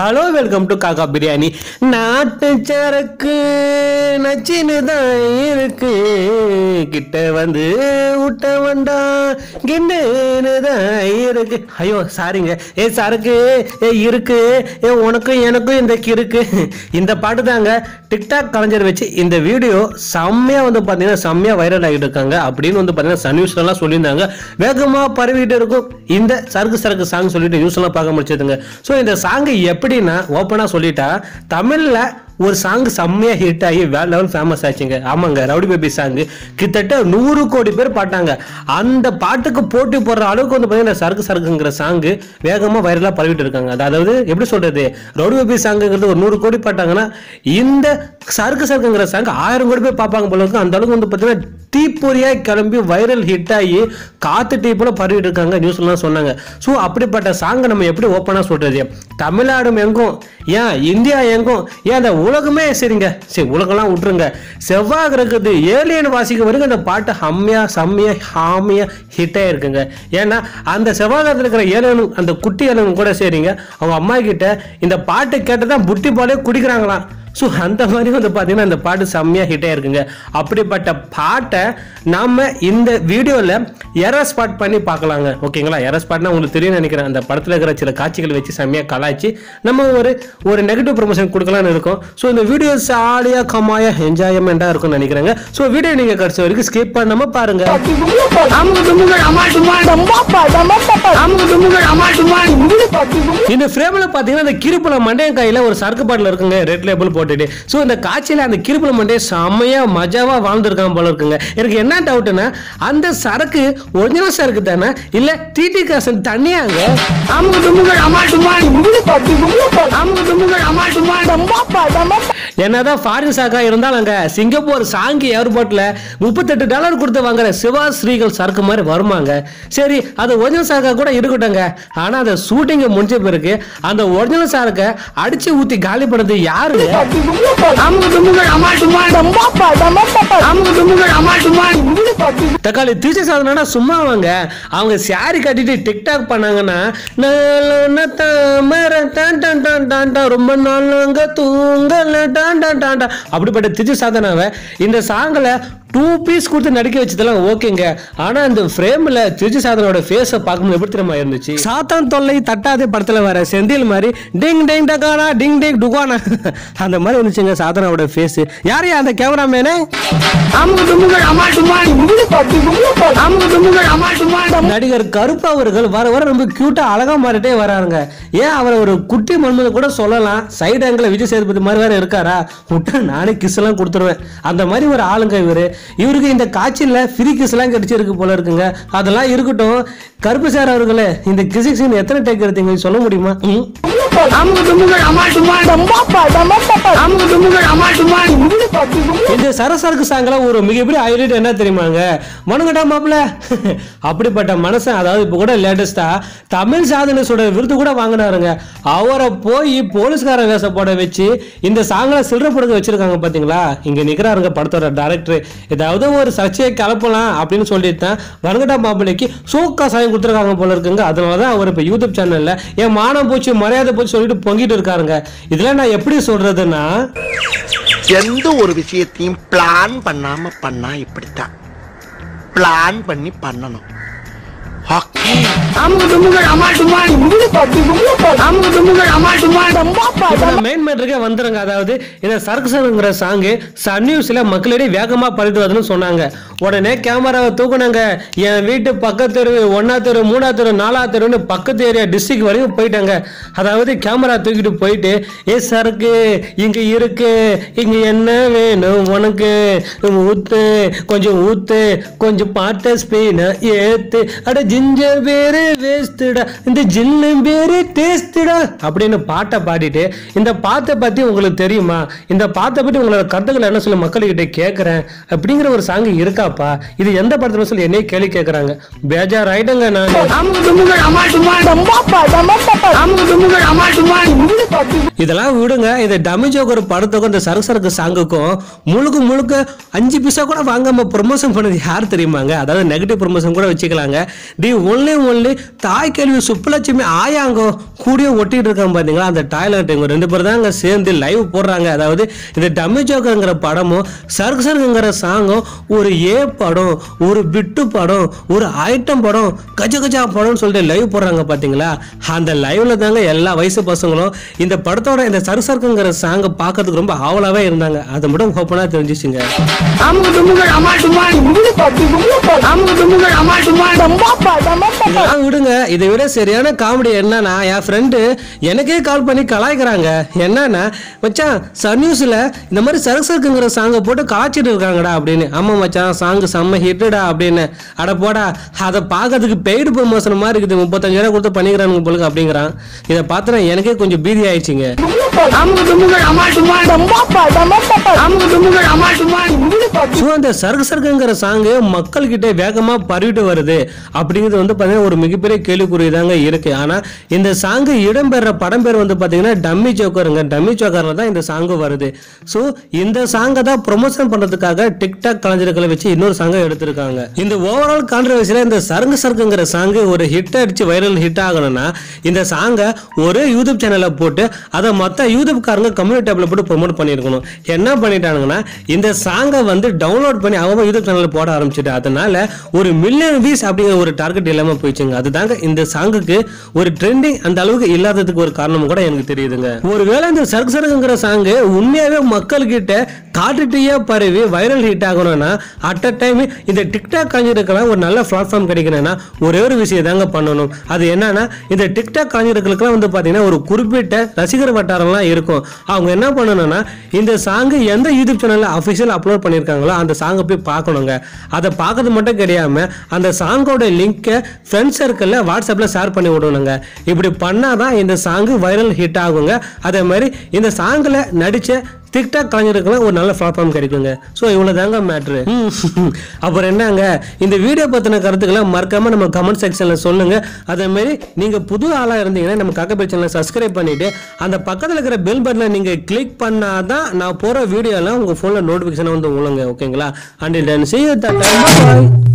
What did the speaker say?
Hello welcome to காக்கா பிரியாணி நாட்டு சரக்கு நச்சின்னு தான் இருக்கு கிட்ட வந்து விட்ட வந்தா கிண்டுன்னு தான் இருக்கு ஐயோ சாரிங்க ஏ சரக்கு ஏ இருக்கு ஏ உனக்கும் எனக்கும் இந்த கிறுக்கு இந்த பாட்டு தாங்க டிக்டாக் கலைஞர் வச்சு இந்த வீடியோ செம்மையா வந்து பார்த்தீங்கன்னா செம்மையா வைரல் ஆகிட்டு இருக்காங்க அப்படின்னு வந்து பார்த்தீங்கன்னா சன் நியூஸ்லாம் சொல்லியிருந்தாங்க வேகமாக பரவிட்டு இருக்கும் இந்த சரக்கு சரக்கு சாங் சொல்லிட்டு நியூஸ் எல்லாம் பார்க்க முடிச்சதுங்க ஸோ இந்த சாங் எப்படின்னா ஓப்பனாக சொல்லிட்டா தமிழில் ஒரு சாங் செம்மையா ஹிட் ஆகி வேற லெவல் ஃபேமஸ் ஆச்சுங்க ஆமாங்க ரவுடி பேபி சாங் கிட்டத்தட்ட நூறு கோடி பேர் பாட்டாங்க அந்த பாட்டுக்கு போட்டி போடுற அளவுக்கு வந்து பார்த்தீங்கன்னா சரக்கு சரக்குங்கிற சாங் வேகமாக வைரலாக பரவிட்டு இருக்காங்க அதாவது எப்படி சொல்றது ரவுடி பேபி சாங்குங்கிறது ஒரு நூறு கோடி பாட்டாங்கன்னா இந்த சரக்கு சரக்குங்கிற சாங் ஆயிரம் கோடி பேர் பார்ப்பாங்க போல இருக்கு அந்த அளவுக்கு வந்து பார்த்தீங்கன்னா தீப்பொறியாக கிளம்பி வைரல் ஹிட் ஆகி காத்து டீ போல பரவிட்டு இருக்காங்க நியூஸ்லாம் சொன்னாங்க ஸோ அப்படிப்பட்ட சாங்கை நம்ம எப்படி ஓப்பனாக சொல்றது தமிழ்நாடும் எங்கும் ஏன் இந்தியா எங்கும் ஏன் அந்த உலகமே சரிங்க சரி உலகம்லாம் விட்டுருங்க செவ்வாய் கிரகத்து ஏலியன் வாசிக்க வரைக்கும் அந்த பாட்டு ஹம்மியா செம்மையா ஹாமியா ஹிட் ஆயிருக்குங்க ஏன்னா அந்த செவ்வாய் கிரகத்தில் இருக்கிற ஏலியனும் அந்த குட்டி ஏலியனும் கூட சரிங்க அவங்க அம்மா கிட்ட இந்த பாட்டு கேட்டு தான் புட்டி பாலே குடிக்கிறாங்களாம் ஸோ அந்த மாதிரி வந்து பார்த்தீங்கன்னா அந்த பாட்டு செம்மையாக ஹிட் ஆயிருக்குங்க அப்படிப்பட்ட பாட்டை நாம இந்த வீடியோவில் எரர் ஸ்பாட் பண்ணி பார்க்கலாங்க ஓகேங்களா எரர் ஸ்பாட்னா உங்களுக்கு தெரியும் நினைக்கிறேன் அந்த படத்தில் இருக்கிற சில காட்சிகள் வச்சு செம்மையாக கலாய்ச்சி நம்ம ஒரு ஒரு நெகட்டிவ் ப்ரொமோஷன் கொடுக்கலாம்னு இருக்கோம் ஸோ இந்த வீடியோ ஜாலியாக கமாயாக என்ஜாய்மெண்ட்டாக இருக்கும்னு நினைக்கிறேங்க ஸோ வீடியோ நீங்கள் கடைசி வரைக்கும் ஸ்கிப் பண்ணாம பாருங்க இந்த ஃப்ரேமில் பார்த்தீங்கன்னா இந்த கிருப்பல மண்டையன் கையில் ஒரு சரக்கு பாட்டில் இருக்குங்க ரெட் லேபிள் போட்டுட்டு ஸோ இந்த காட்சியில் அந்த கிருப்பல மண்டையை செம்மையாக மஜாவாக வாழ்ந்துருக்கான் போல இருக்குங்க எனக்கு என்ன டவுட்னா அந்த சரக்கு ஒரிஜினல் சரக்கு தானே இல்லை டிடி காசன் தண்ணியாங்க என்னதான் ஃபாரின் சாக்கா இருந்தாலுங்க சிங்கப்பூர் சாங்கி ஏர்போர்ட்ல முப்பத்தெட்டு டாலர் கொடுத்து வாங்குற சிவா ஸ்ரீகள் சரக்கு மாதிரி வருமாங்க சரி அது ஒரிஜினல் சாக்கா கூட இருக்கட்டும்ங்க ஆனா அந்த ஷூட்டிங் முடிஞ்ச பிறகு அந்த ஒரிஜினல் சாரக்க அடிச்சு ஊத்தி காலி பண்ணது யாரு தக்காளி திருச்சி சாதனா சும்மா அவங்க அவங்க சாரி கட்டிட்டு டிக்டாக் பண்ணாங்கன்னா நாளொன்னு தாமரை டான் டான் டான் டான் டான் ரொம்ப நாளுங்க தூங்கல டான் டான் டான் டான் அப்படிப்பட்ட திருச்சி சாதனாவை இந்த சாங்கில் டூ பீஸ் கொடுத்து நடிக்க வச்சதெல்லாம் ஓகேங்க ஆனா இந்த ஃப்ரேம்ல திருச்சி சாதனோட ஃபேஸை பார்க்கும்போது எப்படி தெரியுமா இருந்துச்சு சாத்தான் தொல்லை தட்டாதே படத்துல வர செந்தில் மாதிரி டிங் டிங் டகானா டிங் டிங் டுகானா அந்த மாதிரி இருந்துச்சுங்க சாதனாவோட ஃபேஸ் யாரையா அந்த கேமராமேனே நடிகர் கருப்பு அவர்கள் வர வர ரொம்ப கியூட்டா அழகா மாறிட்டே வராருங்க ஏன் அவர் ஒரு குட்டி மன்மது கூட சொல்லலாம் சைடு ஆங்கிள் விஜய் சேதுபதி மாதிரி வேற இருக்காரா விட்டா நானே கிஸ் எல்லாம் கொடுத்துருவேன் அந்த மாதிரி ஒரு ஆளுங்க இவரு இவருக்கு இந்த காய்ச்சல்ல ஃப்ரீ கிஸ் எல்லாம் கிடைச்சிருக்கு போல இருக்குங்க அதெல்லாம் இருக்கட்டும் கருப்பு சார் அவர்களே இந்த கிசிக் சீன் எத்தனை டேக் எடுத்தீங்க சொல்ல முடியுமா ம்? இந்த சரசரக்கு சாங்கில் ஒரு மிகப்பெரிய ஹைலைட் என்ன தெரியுமாங்க மனுங்கடா மாப்பிள அப்படிப்பட்ட மனுஷன் அதாவது இப்போ கூட லேட்டஸ்டா தமிழ் சாதனஸோட விருது கூட வாங்கினாருங்க அவரை போய் போலீஸ்காரன் வேஷ போட வச்சு இந்த சாங்கில் சில்லற படுக்க வச்சிருக்காங்க பாத்தீங்களா இங்க நிக்கிறாருங்க படத்தோட டேரக்டர் ஏதாவது ஒரு சர்ச்சையை கலப்பலாம் அப்படின்னு சொல்லிட்டு தான் மனுங்கடா மாப்பிளைக்கு சோக்கா சாயம் கொடுத்துருக்காங்க போல இருக்குங்க அதனால தான் அவர் இப்போ யூடியூப் சேனல்ல என் மானம் போச்சு மரியாதை போச்சு சொல்லிட்டு பொங்கிட்டு இருக்காருங்க இதெல்லாம் நான் எப்படி சொல்றதுன்னா எந்த ஒரு விஷயத்தையும் பிளான் பண்ணாம பண்ணா இப்படித்தான் பிளான் பண்ணி பண்ணணும் ஓகே மெயின் மேட்டருக்கே வந்துருங்க அதாவது இந்த சரக்கு சரக்குங்கிற சாங்கு சன் நியூஸ்ல மக்களிடையே வேகமா பரவிட்டு வருதுன்னு சொன்னாங்க உடனே கேமராவை தூக்குனாங்க என் வீட்டு பக்கத்து தெரு ஒன்னா தெரு மூணா தெரு நாலா தெருன்னு பக்கத்து ஏரியா டிஸ்ட்ரிக்ட் வரைக்கும் போயிட்டாங்க அதாவது கேமரா தூக்கிட்டு போயிட்டு ஏ சரக்கு இங்க இருக்கு இங்க என்ன வேணும் உனக்கு ஊத்து கொஞ்சம் ஊத்து கொஞ்சம் பாட்ட ஸ்பீன ஏத்து அட ஜிஞ்சர் பேரு வேஸ்ட்டுடா இந்த ஜில்லு பேரு டேஸ்ட்டுடா அப்படின்னு பாட்டை பாடிட்டு இந்த பாட்டை பத்தி உங்களுக்கு தெரியுமா இந்த பாட்டை பத்தி உங்களோட கருத்துக்களை என்ன சொல்லி மக்கள்கிட்ட கேட்கறேன் அப்படிங்கிற ஒரு சாங் இருக்காப்பா இது எந்த படத்துல சொல்லி என்னைய கேள்வி கேட்கறாங்க பேஜார் ஆயிட்டங்க நான் இதெல்லாம் விடுங்க இந்த டமி ஜோக்கர் படத்துக்கும் இந்த சரக்கு சரக்கு சாங்குக்கும் முழுக்க முழுக்க அஞ்சு பைசா கூட வாங்காம ப்ரொமோஷன் பண்ணது யார் தெரியுமாங்க அதாவது நெகட்டிவ் ப்ரொமோஷன் கூட வச்சுக்கலாங்க தி ஒன்லி ஒன்லி ஒன்லி தாய் கேள்வி சுப்புலட்சுமி ஆயாங்கோ கூடிய ஒட்டிட்டு இருக்காங்க பாத்தீங்களா அந்த டாய்லெட் இவங்க ரெண்டு பேரும் தான் அங்க சேர்ந்து லைவ் போடுறாங்க அதாவது இந்த டம்மி ஜோக்கங்கிற படமும் சர்க் சர்க்குங்கிற சாங்கும் ஒரு ஏ படம் ஒரு பிட்டு படம் ஒரு ஐட்டம் படம் கஜ கஜா படம்னு சொல்லிட்டு லைவ் போடுறாங்க பாத்தீங்களா அந்த லைவ்ல தாங்க எல்லா வயசு பசங்களும் இந்த படத்தோட இந்த சர்க் சர்க்குங்கிற சாங்கை பார்க்கறதுக்கு ரொம்ப ஆவலாவே இருந்தாங்க அதை மட்டும் ஓப்பனா தெரிஞ்சிச்சுங்க அமுக்கு டுமுகள் அமால் டுமால் அமுக்கு டுமுகள் அமால் டுமால் இதெல்லாம் விடுங்க இதை விட சரியான காமெடி என்னன்னா என் ஃப்ரெண்டு எனக்கே கால் பண்ணி கலாய்க்கிறாங்க என்னன்னா மச்சான் சன் நியூஸ்ல இந்த மாதிரி சரக்கு சரக்குங்கிற சாங்கை போட்டு கலாய்ச்சிட்டு இருக்காங்கடா அப்படின்னு ஆமா மச்சான் சாங் செம்ம ஹிட்டுடா அப்படின்னு அட போடா அதை பார்க்கறதுக்கு பெய்டு ப்ரொமோஷன் மாதிரி இருக்குது முப்பத்தஞ்சாயிரம் கொடுத்து பண்ணிக்கிறானுங்க போலுக்கு அப்படிங்கிறான் இதை பார்த்தா எனக்கே கொஞ்சம் பீதி ஆயிடுச்சுங்க அமுக்கு டுமுகள் அமால் டுமால் அமுக்கு டுமுகள் அமால் டுமால் ஸோ அந்த சரக்கு சரக்குங்கிற சாங்கு மக்கள்கிட்ட வேகமா பரவிட்டு வருது அப்படிங்கிறது வந்து பார்த்தீங்கன்னா ஒரு மிகப்பெரிய கேள்விக்குறிதாங்க இருக்கு ஆனா இந்த சாங்கு இடம்பெற படம் பேர் வந்து பார்த்தீங்கன்னா டம்மி சோக்கருங்க டம்மி சோக்கர்ல தான் இந்த சாங்கு வருது ஸோ இந்த சாங்கை தான் ப்ரொமோஷன் பண்றதுக்காக டிக்டாக் கலைஞர்களை வச்சு இன்னொரு சாங்கை எடுத்திருக்காங்க இந்த ஓவரால் கான்ட்ரவர்சியில் இந்த சரங்கு சரக்குங்கிற சாங்கு ஒரு ஹிட் அடிச்சு வைரல் ஹிட் ஆகணும்னா இந்த சாங்கை ஒரே யூடியூப் சேனலில் போட்டு அதை மற்ற யூடியூப்காரங்க கம்யூனிட்டி டேப்ல போட்டு ப்ரொமோட் பண்ணியிருக்கணும் என்ன பண்ணிட்டானுங்கன்னா இந்த சாங்கை வந்து டவுன்லோட் பண்ணி அவங்க யூடியூப் சேனலில் போட ஆரம்பிச்சிட்டு அதனால ஒரு மில்லியன் வியூஸ் அப்படிங்கிற ஒரு டார்கெட் இல்லாமல் போயிடுச்சுங்க அதுதாங்க இந்த சாங்குக்கு ஒரு ட்ரெண்டிங் அந்த அளவுக்கு இல்லாததுக்கு ஒரு காரணம் கூட எனக்கு தெரியுதுங்க ஒருவேளை இந்த சரக்கு சரக்குங்கிற சாங்கு உண்மையாவே மக்கள்கிட்ட காட்டுட்டியே பரவி வைரல் ஹிட் ஆகணும்னா அட் அ டைம் இந்த டிக்டாக் கலைஞருக்கெல்லாம் ஒரு நல்ல பிளாட்ஃபார்ம் கிடைக்கணும்னா ஒரே ஒரு விஷயம் தாங்க பண்ணணும் அது என்னன்னா இந்த டிக்டாக் கலைஞர்களுக்கெல்லாம் வந்து பார்த்தீங்கன்னா ஒரு குறிப்பிட்ட ரசிகர் வட்டாரம்லாம் இருக்கும் அவங்க என்ன பண்ணணும்னா இந்த சாங்கு எந்த யூடியூப் சேனலில் அஃபிஷியல் அப்லோட் பண்ணியிருக்காங்களோ அந்த சாங்கை போய் பார்க்கணுங்க அதை பார்க்கறது மட்டும் கிடையாம அந்த சாங்கோட லிங்கை ஃப்ரெண்ட் சர்க்கிளில் வாட்ஸ்அப்பில் ஷேர் பண்ணி விடணுங்க இப்படி பண்ணாதான் இந்த சாங்கு வைரல் ஹிட் ஆகுங்க அதே மாதிரி இந்த சாங்கில் நடித்த டிக்டாக் கலைஞருக்குலாம் ஒரு நல்ல பிளாட்ஃபார்ம் கிடைக்குங்க ஸோ இவ்வளோ தாங்க மேட்ரு அப்புறம் என்னங்க இந்த வீடியோ பற்றின கருத்துக்களை மறக்காம நம்ம கமெண்ட் செக்ஷனில் சொல்லுங்க அதே மாதிரி நீங்கள் புது ஆளாக இருந்தீங்கன்னா நம்ம கக்கபே சேனலை சப்ஸ்கிரைப் பண்ணிட்டு அந்த பக்கத்தில் இருக்கிற பெல் பட்டனை நீங்கள் கிளிக் பண்ணாதான் நான் போகிற வீடியோலாம் உங்கள் ஃபோனில் நோட்டிஃபிகேஷன் வந்து உங்களுங்க ஓகேங்களா and then see you at that time. Bye bye.